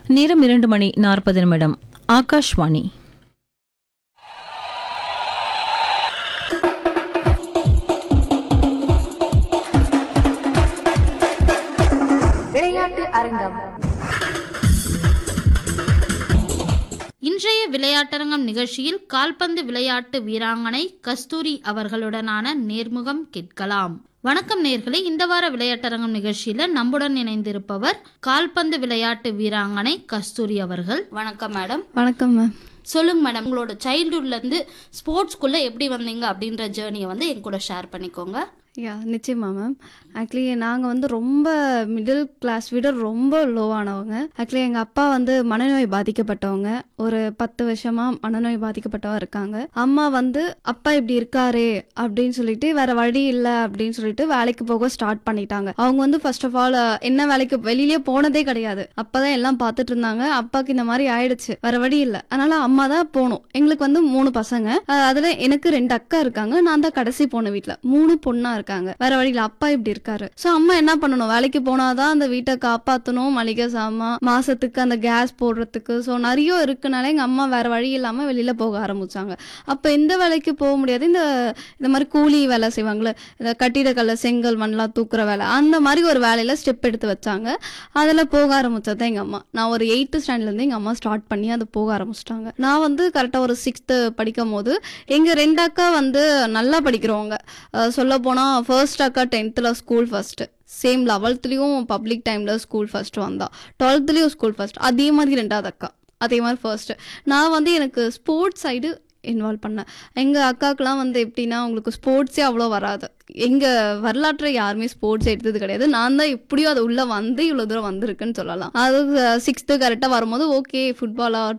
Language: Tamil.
நேரம் இரண்டு மணி நாற்பது நிமிடம் ஆகாஷ்வாணி விளையாட்டு அரங்கம் இன்றைய விளையாட்டரங்கம் நிகழ்ச்சியில் கால்பந்து விளையாட்டு வீராங்கனை கஸ்தூரி அவர்களுடனான நேர்முகம் கேட்கலாம் வணக்கம் நேர்களே இந்த வார விளையாட்டரங்கம் நிகழ்ச்சியில நம்முடன் இணைந்திருப்பவர் கால்பந்து விளையாட்டு வீராங்கனை கஸ்தூரி அவர்கள் வணக்கம் மேடம் வணக்கம் மேம் சொல்லுங்க மேடம் உங்களோட சைல்ட்ஹுட்ல இருந்து ஸ்போர்ட்ஸ்குள்ள எப்படி வந்தீங்க அப்படின்ற ஜேர்னியை வந்து என் கூட ஷேர் பண்ணிக்கோங்க யா நிச்சயமா மேம் ஆக்சுவலி நாங்கள் வந்து ரொம்ப மிடில் கிளாஸ் விட ரொம்ப லோவானவங்க ஆக்சுவலி எங்கள் அப்பா வந்து மனநோய் பாதிக்கப்பட்டவங்க ஒரு பத்து வருஷமாக மனநோய் பாதிக்கப்பட்டவங்க இருக்காங்க அம்மா வந்து அப்பா இப்படி இருக்காரே அப்படின்னு சொல்லிட்டு வேற வழி இல்லை அப்படின்னு சொல்லிட்டு வேலைக்கு போக ஸ்டார்ட் பண்ணிட்டாங்க அவங்க வந்து ஃபர்ஸ்ட் ஆஃப் ஆல் என்ன வேலைக்கு வெளியிலே போனதே கிடையாது அப்பதான் எல்லாம் பார்த்துட்டு இருந்தாங்க அப்பாவுக்கு இந்த மாதிரி ஆயிடுச்சு வேற வழி இல்லை அதனால அம்மா தான் போகணும் எங்களுக்கு வந்து மூணு பசங்க அஹ் அதுல எனக்கு ரெண்டு அக்கா இருக்காங்க நான் தான் கடைசி போன வீட்ல மூணு பொண்ணா இருக்காங்க வேற வழியில அப்பா இப்படி இருக்காரு சோ அம்மா என்ன பண்ணணும் வேலைக்கு போனாதான் அந்த வீட்டை காப்பாத்தணும் மளிகை சாமான் மாசத்துக்கு அந்த கேஸ் போடுறதுக்கு சோ நிறைய இருக்குனால எங்க அம்மா வேற வழி இல்லாம வெளியில போக ஆரம்பிச்சாங்க அப்ப இந்த வேலைக்கு போக முடியாது இந்த இந்த மாதிரி கூலி வேலை செய்வாங்களே இந்த கட்டிடக்கல்ல செங்கல் மண்ணெலாம் தூக்குற வேலை அந்த மாதிரி ஒரு வேலையில ஸ்டெப் எடுத்து வச்சாங்க அதில் போக ஆரம்பிச்சது தான் எங்கள் அம்மா நான் ஒரு எயித்து ஸ்டாண்டர்ட்லேருந்து எங்கள் அம்மா ஸ்டார்ட் பண்ணி அதை போக ஆரம்பிச்சிட்டாங்க நான் வந்து கரெக்டாக ஒரு சிக்ஸ்த்து படிக்கும் போது எங்கள் ரெண்டு அக்கா வந்து நல்லா படிக்கிறவங்க சொல்ல போனால் ஃபர்ஸ்ட் அக்கா டென்த்தில் ஸ்கூல் ஃபஸ்ட்டு சேம் லெவல்த்துலேயும் பப்ளிக் டைமில் ஸ்கூல் ஃபர்ஸ்ட் வந்தா டுவெல்த்துலேயும் ஸ்கூல் ஃபர்ஸ்ட் அதே மாதிரி ரெண்டாவது அக்கா அதே மாதிரி ஃபர்ஸ்ட் நான் வந்து எனக்கு ஸ்போர்ட்ஸ் சைடு இன்வால்வ் பண்ணேன் எங்கள் அக்காக்கெலாம் வந்து எப்படின்னா உங்களுக்கு ஸ்போர்ட்ஸே அவ்வளோ வராது எங்கள் வரலாற்றை யாருமே ஸ்போர்ட்ஸ் எடுத்தது கிடையாது நான் தான் எப்படியோ அது உள்ளே வந்து இவ்வளோ தூரம் வந்திருக்குன்னு சொல்லலாம் அது சிக்ஸ்த்து கரெக்டாக வரும்போது ஓகே ஃபுட்பாலா